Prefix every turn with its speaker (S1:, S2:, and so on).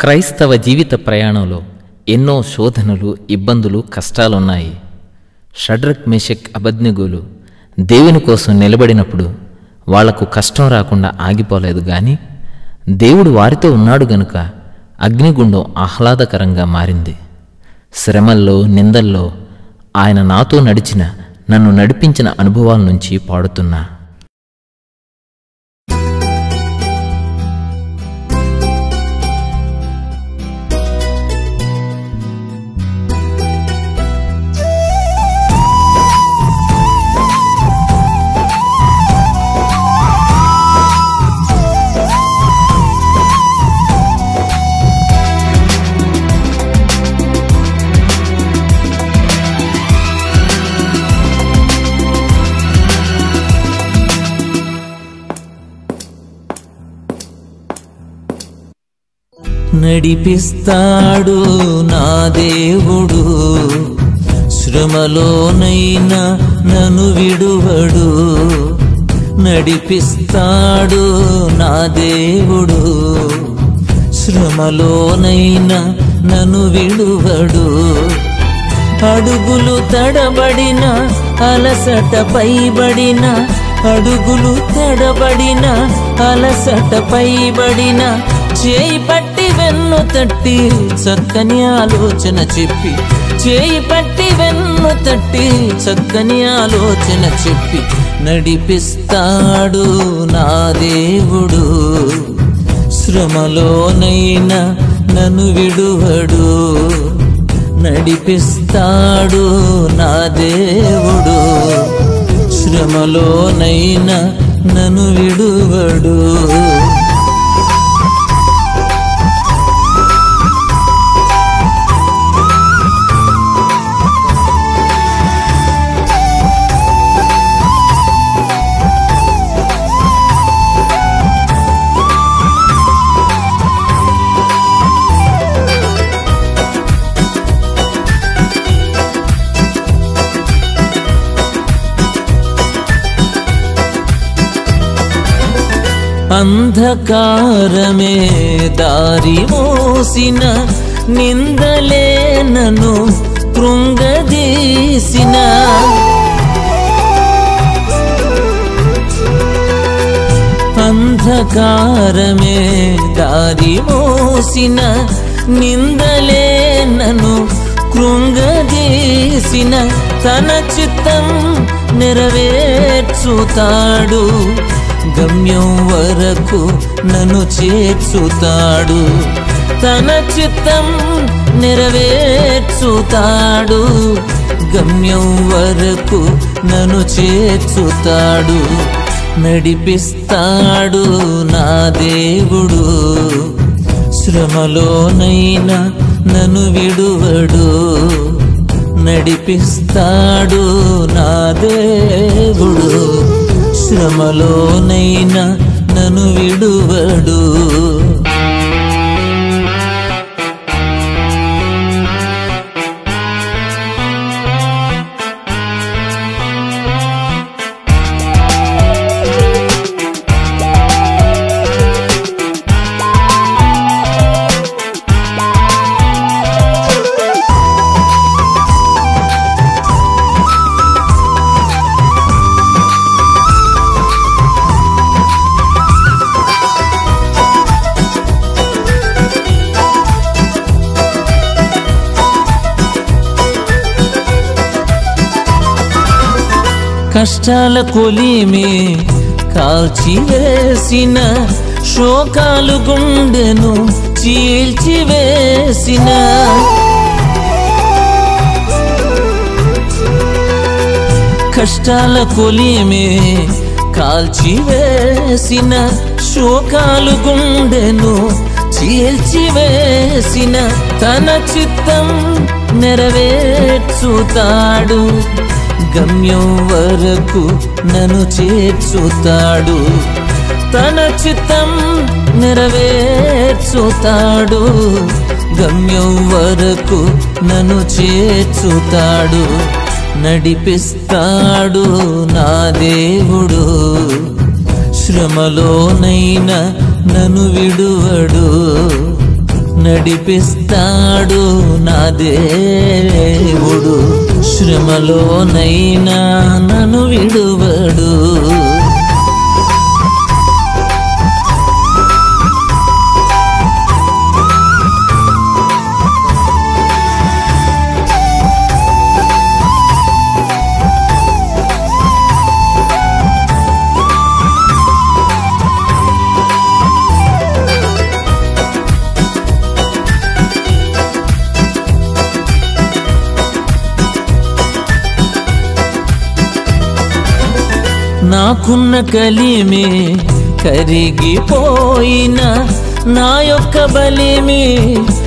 S1: క్రైస్తవ జీవిత ప్రయాణంలో ఎన్నో శోధనలు ఇబ్బందులు కష్టాలున్నాయి షడ్రక్ మేషక్ అబద్నిగోలు దేవుని కోసం నిలబడినప్పుడు వాళ్లకు కష్టం రాకుండా ఆగిపోలేదు గాని దేవుడు వారితో ఉన్నాడు గనుక అగ్నిగుండం ఆహ్లాదకరంగా మారింది శ్రమల్లో నిందల్లో ఆయన నాతో నడిచిన నన్ను నడిపించిన అనుభవాల నుంచి పాడుతున్నా
S2: నడిపిస్తాడు నా దేవుడు శ్రమలోనైనా నన్ను విడువడు నడిపిస్తాడు నా దేవుడు శ్రమలోనైనా నన్ను విడువడు అడుగులు తడబడిన అలసట పైబడిన అడుగులు తడబడిన అలసట పైబడిన చేయి పట్టి వెన్ను తట్టి చక్కని ఆలోచన చెప్పి చేయి పట్టి వెన్ను తట్టి చక్కని ఆలోచన చెప్పి నడిపిస్తాడు నా దేవుడు శ్రమలోనైనా నన్ను విడువడు నడిపిస్తాడు నా దేవుడు శ్రమలోనైనా నన్ను విడువడు అంధకారమే దారి మోసిన నిందలే నన్ను కృంగదీసిన అంధకారమే దారి మోసిన నిందలే నన్ను కృంగదీసిన తన చిత్తం నెరవేర్చుతాడు గమ్యం వరకు నన్ను చేర్చుతాడు తన చిత్తం నెరవేర్చుతాడు గమ్యం వరకు నన్ను చేర్చుతాడు నడిపిస్తాడు నా దేవుడు శ్రమలోనైనా నన్ను విడువడు నడిపిస్తాడు నా దేవుడు శ్రమలోనైనా నన్ను విడువడు కష్టాల కొలిమే కాల్చివేసిన శోకాలు గుండెను చీల్చివేసిన కష్టాల కొలిమే కాల్చివేసిన శోకాలు గుండెను చీల్చివేసిన తన చిత్తం నెరవేర్చుతాడు గమ్యం వరకు నన్ను చేర్చుతాడు తన చిత్తం నెరవేర్చుతాడు గమ్యం వరకు నన్ను చేర్చుతాడు నడిపిస్తాడు నా దేవుడు శ్రమలోనైనా నన్ను విడువడు నడిపిస్తాడు నా దేవుడు శ్రమలోనైనా నన్ను విడువడు నాకున్న కలిమే కరిగిపోయిన నా యొక్క బలిమే